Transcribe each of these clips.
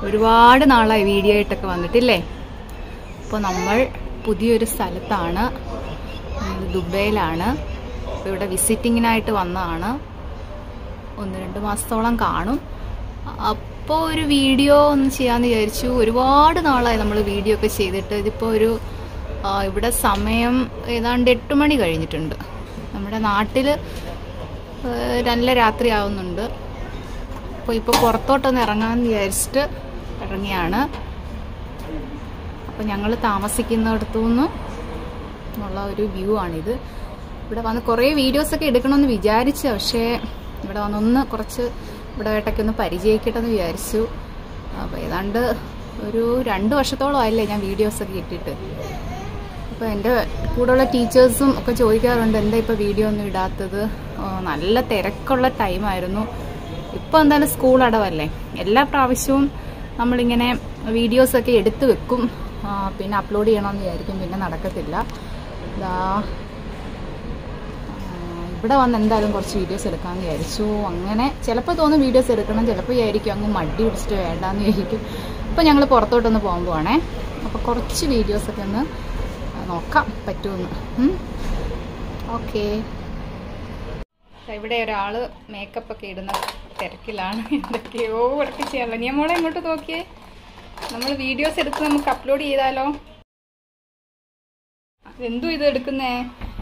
ഒരുപാട് നാളായി വീഡിയോ ആയിട്ടൊക്കെ വന്നിട്ടില്ലേ അപ്പോൾ നമ്മൾ പുതിയൊരു സ്ഥലത്താണ് നമ്മൾ ദുബൈയിലാണ് അപ്പോൾ ഇവിടെ വിസിറ്റിങ്ങിനായിട്ട് വന്നതാണ് ഒന്ന് രണ്ട് മാസത്തോളം കാണും അപ്പോൾ ഒരു വീഡിയോ ഒന്ന് ചെയ്യാമെന്ന് വിചാരിച്ചു ഒരുപാട് നാളായി നമ്മൾ വീഡിയോ ഒക്കെ ചെയ്തിട്ട് ഇതിപ്പോൾ ഒരു ആ, ഇവിടെ സമയം ഏതാണ്ട് എട്ട് മണി കഴിഞ്ഞിട്ടുണ്ട് നമ്മുടെ നാട്ടിൽ നല്ല രാത്രി ആവുന്നുണ്ട് അപ്പോൾ ഇപ്പോൾ പുറത്തോട്ടൊന്ന് ഇറങ്ങാമെന്ന് വിചാരിച്ചിട്ട് ഇറങ്ങിയാണ് അപ്പോൾ ഞങ്ങൾ താമസിക്കുന്നിടത്തു നിന്ന് ഉള്ള ഒരു വ്യൂ ആണിത് ഇവിടെ വന്ന് കുറേ വീഡിയോസൊക്കെ എടുക്കണമെന്ന് വിചാരിച്ചു പക്ഷേ ഇവിടെ വന്നൊന്ന് കുറച്ച് ഇവിടെ ആയിട്ടൊക്കെ ഒന്ന് പരിചയിക്കട്ടെ എന്ന് വിചാരിച്ചു അപ്പോൾ ഏതാണ്ട് ഒരു രണ്ട് വർഷത്തോളം ആയില്ലേ ഞാൻ വീഡിയോസൊക്കെ ഇട്ടിട്ട് അപ്പോൾ എൻ്റെ കൂടെയുള്ള ടീച്ചേഴ്സും ഒക്കെ ചോദിക്കാറുണ്ട് എന്താ ഇപ്പോൾ വീഡിയോ ഒന്നും ഇടാത്തത് ആ, നല്ല തിരക്കുള്ള ടൈമായിരുന്നു ഇപ്പോൾ എന്തായാലും സ്കൂൾ അടവല്ലേ എല്ലാ പ്രാവശ്യവും നമ്മളിങ്ങനെ വീഡിയോസൊക്കെ എടുത്തു വെക്കും ആ, പിന്നെ അപ്ലോഡ് ചെയ്യണമെന്ന് വിചാരിക്കും പിന്നെ നടക്കത്തില്ല ഇതാ ആ, ഇവിടെ വന്ന് എന്തായാലും കുറച്ച് വീഡിയോസ് എടുക്കാമെന്ന് വിചാരിച്ചു അങ്ങനെ ചിലപ്പോൾ തോന്നും വീഡിയോസ് എടുക്കണം ചിലപ്പോൾ വിചാരിക്കും അങ്ങ് മടി പിടിച്ചിട്ട് വേണ്ടാന്ന് വിചാരിക്കും ഇപ്പോൾ ഞങ്ങൾ പുറത്തോട്ടൊന്ന് പോകാൻ പോവാണേ അപ്പോൾ കുറച്ച് വീഡിയോസൊക്കെ ഒന്ന് നോക്കാം പറ്റുമെന്ന് ഓക്കേ ഇവിടെ ഒരാള് മേക്കപ്പ് ഒക്കെ ഇടുന്ന തിരക്കിലാണ് എന്തൊക്കെയോ വർക്ക് ചെയ്യാനുള്ള നീ മോളെ ഇങ്ങോട്ട് നോക്കിയേ നമ്മൾ വീഡിയോസ് എടുത്ത് നമുക്ക് അപ്ലോഡ് ചെയ്താലോ എന്തോ ഇത് എടുക്കുന്നേ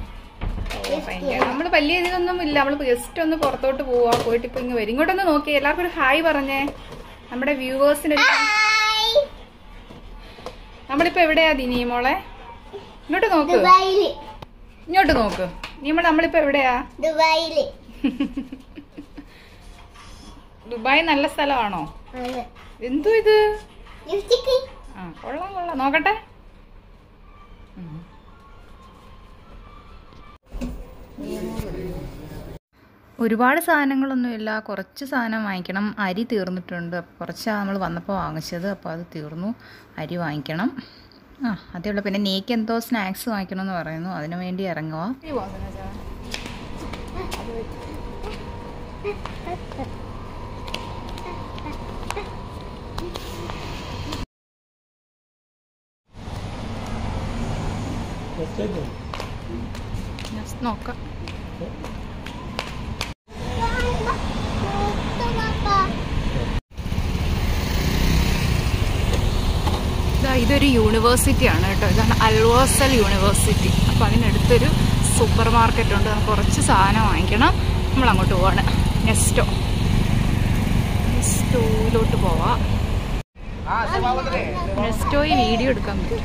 നമ്മൾ വലിയ ഇതൊന്നും ഇല്ല നമ്മൾ ജസ്റ്റ് ഒന്ന് പുറത്തോട്ട് പോവാ പോയിട്ട് ഇപ്പൊ ഇങ്ങ് വരും ഇങ്ങോട്ടൊന്ന് നോക്കിയേ എല്ലാവർക്കും ഒരു ഹായ് പറഞ്ഞേ നമ്മുടെ വ്യൂവേഴ്സിന് ഒരു നമ്മളിപ്പോ എവിടെയാ ദിനി മോളെ ഇങ്ങോട്ട് നോക്ക് ദുബായില് ഇങ്ങോട്ട് നോക്ക് നീ നമ്മളിപ്പോ എവിടെയാ ദുബായില് ദുബായ് നല്ല സ്ഥലമാണോ ആണ് എന്തോ ഇത് ലിപ്സ്റ്റിക്ക് ആ കൊള്ളാം കൊള്ളാം നോക്കട്ടെ ഉം. ഒരുപാട് സാധനങ്ങളൊന്നുമില്ല കുറച്ച് സാധനം വാങ്ങിക്കണം അരി തീർന്നിട്ടുണ്ട് അപ്പോൾ കുറച്ച് നമ്മൾ വന്നപ്പോൾ വാങ്ങിച്ചത് അപ്പോൾ അത് തീർന്നു അരി വാങ്ങിക്കണം ആ അതേ ഉള്ളൂ പിന്നെ നീക്ക് എന്തോ സ്നാക്സ് വാങ്ങിക്കണമെന്ന് പറയുന്നു അതിനു വേണ്ടി ഇറങ്ങുക ജസ്റ്റ് നോക്കാം ഇതാ ഇതൊരു യൂണിവേഴ്സിറ്റി ആണ് കേട്ടോ ഇതാണ് അൽവാസൽ യൂണിവേഴ്സിറ്റി അപ്പോൾ അതിനടുത്തൊരു സൂപ്പർ മാർക്കറ്റ് ഉണ്ട് നമുക്ക് കുറച്ച് സാധനം വാങ്ങിക്കണം നമ്മൾ അങ്ങോട്ട് പോവാണ് നെസ്റ്റോ നെസ്റ്റോയിലോട്ട് പോവാം നെസ്റ്റോയി വീഡിയോ എടുക്കാൻ പറ്റും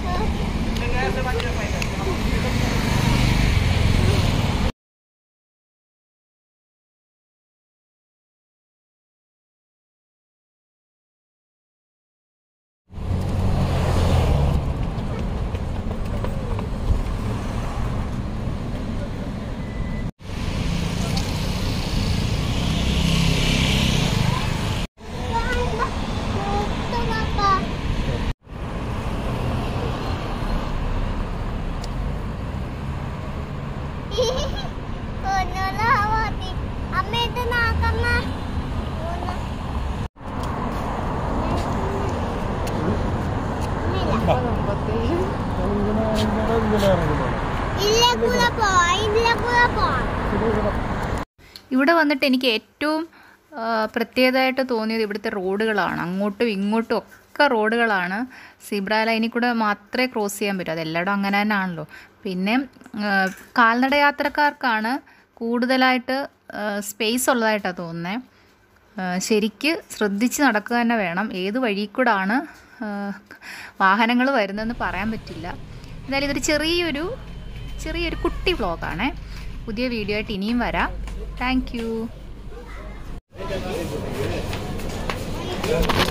അമ്മ ഇത് നാക്കമ്മ ഇല്ല കൂടെ പോവാ ഇതിലെ കൂടെ പോവാ ഇവിടെ വന്നിട്ട് എനിക്ക് ഏറ്റവും ആ, പ്രത്യേകതയായിട്ട് തോന്നിയത് ഇവിടുത്തെ റോഡുകളാണ് അങ്ങോട്ടും ഇങ്ങോട്ടും ഒക്കെ റോഡുകളാണ് സീബ്ര ലൈനിൽ കൂടെ മാത്രമേ ക്രോസ് ചെയ്യാൻ പറ്റൂ അതെല്ലായിടും അങ്ങനെ തന്നെയാണല്ലോ പിന്നെ ആ, കാൽനട യാത്രക്കാർക്കാണ് കൂടുതലായിട്ട് സ്പേസ് ഉള്ളതായിട്ടാണ് തോന്നുന്നത് ശരിക്ക് ശ്രദ്ധിച്ച് നടക്കുക തന്നെ വേണം ഏത് വഴി കൂടാണ് വാഹനങ്ങൾ വരുന്നതെന്ന് പറയാൻ പറ്റില്ല എന്തായാലും ഇതൊരു ചെറിയൊരു ചെറിയൊരു കുട്ടി വ്ളോഗാണേ പുതിയ വീഡിയോ ആയിട്ട് ഇനിയും വരാം താങ്ക് യു